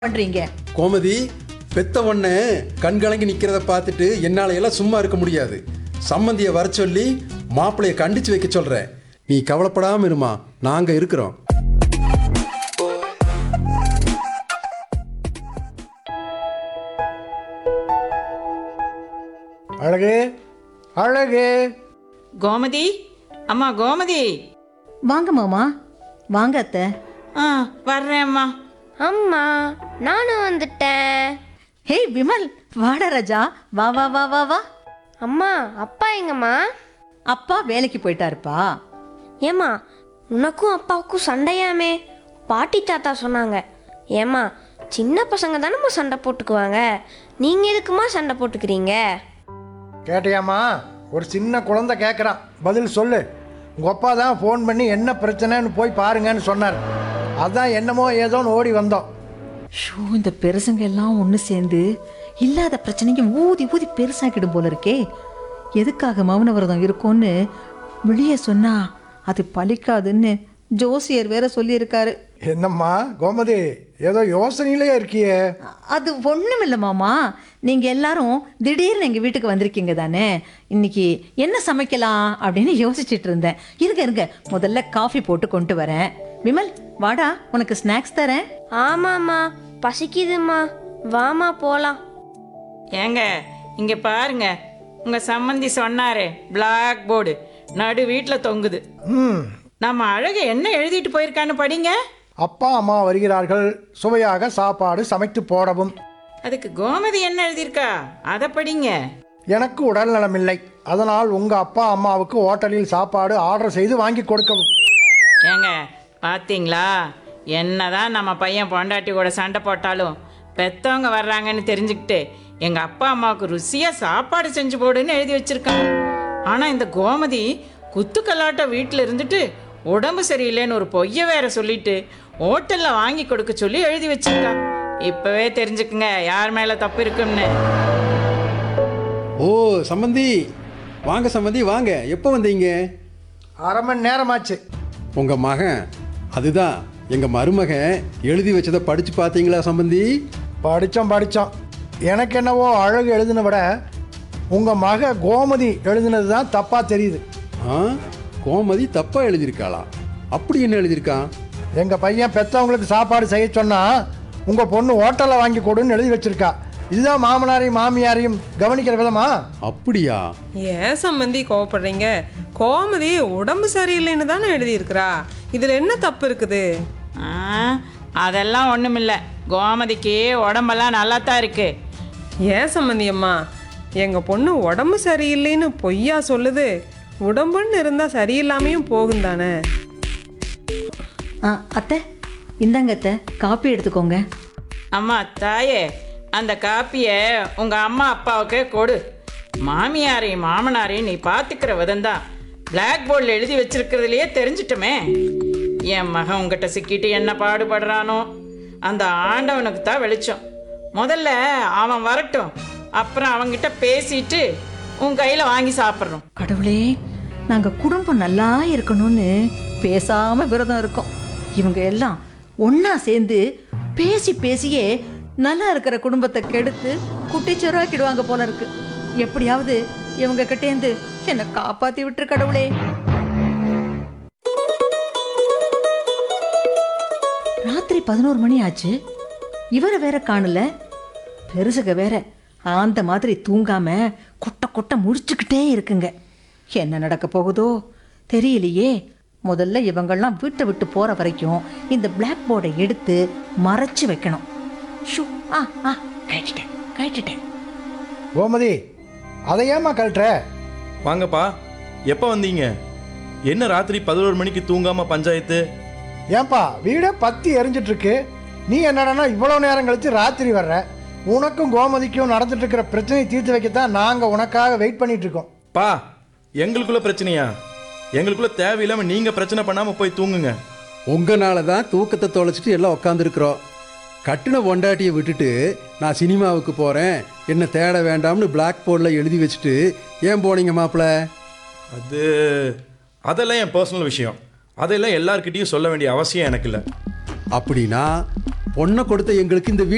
பண்றீங்க கோமதி பெத்த ஒண்ணு கண்கலங்கி நிக்கிறத பார்த்துட்டு என்னால எல்லாம் சும்மா இருக்க முடியாது சம்மந்திய வர சொல்லி மாப்பிளைய கண்டிச்சு வைக்க சொல்றேன் நீ கவலைப்படாம இருமா நாங்க இருக்கிறோம் அழகு அழகு கோமதி அம்மா கோமதி வாங்க மாமா வாங்க அத்தை ஆ வர்றேன் அம்மா அம்மா நானும் வந்துட்டேன் ஹே விமல் வாடா ராஜா வா வா வா வா வா அம்மா அப்பா எங்கம்மா அப்பா வேலைக்கு போயிட்டாருப்பா ஏம்மா உனக்கும் அப்பாவுக்கும் சண்டையாமே பாட்டி தாத்தா சொன்னாங்க ஏம்மா சின்ன பசங்க தானம்மா சண்டை போட்டுக்குவாங்க நீங்க எதுக்குமா சண்டை போட்டுக்கிறீங்க கேட்டியாம்மா ஒரு சின்ன குழந்தை கேட்குறான் பதில் சொல்லு உங்கள் அப்பா தான் ஃபோன் பண்ணி என்ன பிரச்சனைன்னு போய் பாருங்கன்னு சொன்னார் அதான் என்னமோ ஏதோன்னு ஓடி வந்தோம் ஷோ இந்த பெருசுங்க எல்லாம் ஒன்று சேர்ந்து இல்லாத பிரச்சனைக்கு ஊதி ஊதி பெருசாக்கிடும் போல இருக்கே எதுக்காக மௌன விரதம் இருக்கும்னு வெளியே சொன்னா அது பலிக்காதுன்னு ஜோசியர் வேற சொல்லியிருக்காரு என்னம்மா கோமதி ஏதோ யோசனையிலே இருக்கியே அது ஒன்றும் இல்லை மாமா நீங்கள் எல்லாரும் திடீர்னு எங்கள் வீட்டுக்கு வந்திருக்கீங்க தானே இன்னைக்கு என்ன சமைக்கலாம் அப்படின்னு யோசிச்சுட்டு இருந்தேன் இருங்க இருங்க முதல்ல காஃபி போட்டு கொண்டு வரேன் விமல் வாடா உனக்கு ஸ்நாக்ஸ் தரேன் ஆமாம்மா பசிக்குதும்மா வாமா போலாம் ஏங்க இங்க பாருங்க உங்க சம்மந்தி சொன்னாரே பிளாக் போர்டு நடு வீட்டில் தொங்குது ம் நம்ம அழகு என்ன எழுதிட்டு போயிருக்கான்னு படிங்க அப்பா அம்மா வருகிறார்கள் சுவையாக சாப்பாடு சமைத்து போடவும் அதுக்கு கோமதி என்ன எழுதியிருக்கா அதை படிங்க எனக்கு உடல் நலமில்லை அதனால் உங்கள் அப்பா அம்மாவுக்கு ஹோட்டலில் சாப்பாடு ஆர்டர் செய்து வாங்கி கொடுக்கவும் ஏங்க பாத்தீங்களா என்னதான் நம்ம பையன் பொண்டாட்டி கூட சண்டை போட்டாலும் பெத்தவங்க வர்றாங்கன்னு தெரிஞ்சுக்கிட்டு எங்க அப்பா அம்மாவுக்கு ருசியா சாப்பாடு செஞ்சு போடுன்னு எழுதி வச்சிருக்காங்க ஆனா இந்த கோமதி குத்துக்கல்லாட்ட வீட்டில் இருந்துட்டு உடம்பு சரியில்லைன்னு ஒரு பொய்ய வேற சொல்லிட்டு ஹோட்டல்ல வாங்கி கொடுக்க சொல்லி எழுதி வச்சிருக்கா இப்பவே தெரிஞ்சுக்குங்க யார் மேல தப்பு இருக்குன்னு ஓ சம்மந்தி வாங்க சம்மந்தி வாங்க எப்போ வந்தீங்க அரை மணி நேரமாச்சு உங்க மகன் அதுதான் எங்க மருமகன் எழுதி வச்சதை படிச்சு பார்த்தீங்களா சம்பந்தி படித்தோம் படித்தோம் எனக்கு என்னவோ அழகு எழுதின விட உங்கள் மக கோமதி எழுதினது தான் தப்பாக தெரியுது ஆ கோமதி தப்பா எழுதியிருக்காளா அப்படி என்ன எழுதியிருக்கான் எங்கள் பையன் பெற்றவங்களுக்கு சாப்பாடு செய்ய சொன்னால் உங்கள் பொண்ணு ஹோட்டலில் வாங்கி கொடுன்னு எழுதி வச்சிருக்கா இதுதான் மாமனாரையும் மாமியாரையும் கவனிக்கிற விதமா அப்படியா ஏன் சம்பந்தி கோவப்படுறீங்க கோமதி உடம்பு சரியில்லைன்னு தானே எழுதியிருக்கிறா இதுல என்ன தப்பு இருக்குது ஆ, அதெல்லாம் ஒண்ணுமில்ல கோமதிக்கு உடம்பெல்லாம் நல்லா தான் இருக்கு ஏன் சம்பந்தி அம்மா எங்க பொண்ணு உடம்பு சரியில்லைன்னு பொய்யா சொல்லுது உடம்புன்னு இருந்தா சரியில்லாமையும் போகும் தானே ஆ அத்தை இந்தாங்க அத்தை காப்பி எடுத்துக்கோங்க அம்மா தாயே அந்த காப்பியை உங்க அம்மா அப்பாவுக்கு கொடு மாமியாரையும் மாமனாரையும் நீ பார்த்துக்கிற விதம்தான் பிளாக் போர்டில் எழுதி வச்சிருக்கிறதுலையே தெரிஞ்சிட்டமே என் மகன் உங்ககிட்ட சிக்கிட்டு என்ன பாடுபடுறானோ அந்த ஆண்டவனுக்கு தான் வெளிச்சம் முதல்ல அவன் வரட்டும் அப்புறம் அவன்கிட்ட பேசிட்டு உன் கையில் வாங்கி சாப்பிட்றோம் கடவுளே நாங்க குடும்பம் நல்லா இருக்கணும்னு பேசாம விரதம் இருக்கோம் இவங்க எல்லாம் ஒண்ணா சேர்ந்து பேசி பேசியே நல்லா இருக்கிற குடும்பத்தை கெடுத்து குட்டிச்சோறாக்கிடுவாங்க போல இருக்கு எப்படியாவது இவங்க கிட்டேந்து என்னை காப்பாத்தி விட்டுரு கடவுளே ராத்திரி பதினோரு மணி ஆச்சு இவரை வேற காணல பெருசுக வேற ஆந்த மாதிரி தூங்காம கொட்ட கொட்ட முடிச்சுக்கிட்டே இருக்குங்க என்ன நடக்க போகுதோ தெரியலையே முதல்ல இவங்கெல்லாம் வீட்டை விட்டு போற வரைக்கும் இந்த பிளாக் போர்டை எடுத்து மறைச்சு வைக்கணும் ஷூ ஆ ஆ கழிச்சிட்டேன் கழிச்சிட்டேன் கோமதி அதை ஏம்மா கழட்டுற வாங்கப்பா எப்போ வந்தீங்க என்ன ராத்திரி பதினோரு மணிக்கு தூங்காம பஞ்சாயத்து ஏன்பா வீடே பத்தி எரிஞ்சிட்டு இருக்கு நீ என்னடான்னா இவ்வளோ நேரம் கழிச்சு ராத்திரி வர்ற உனக்கும் கோமதிக்கும் நடந்துட்டு இருக்கிற பிரச்சனையை தீர்த்து வைக்கத்தான் நாங்கள் உனக்காக வெயிட் பண்ணிட்டு இருக்கோம் பா எங்களுக்குள்ள பிரச்சனையா எங்களுக்குள்ள தேவையில்லாம நீங்க பிரச்சனை பண்ணாம போய் தூங்குங்க உங்களால தான் தூக்கத்தை தொலைச்சிட்டு எல்லாம் உட்காந்துருக்குறோம் கட்டின பொண்டாட்டியை விட்டுட்டு நான் சினிமாவுக்கு போகிறேன் என்ன தேட வேண்டாம்னு பிளாக் போர்டில் எழுதி வச்சுட்டு ஏன் போனீங்க மாப்பிள்ள அது அதெல்லாம் என் பர்சனல் விஷயம் அதெல்லாம் எல்லார்கிட்டயும் சொல்ல வேண்டிய அவசியம் எனக்கு இல்லை அப்படின்னா பொண்ணை கொடுத்த எங்களுக்கு இந்த வீட்டு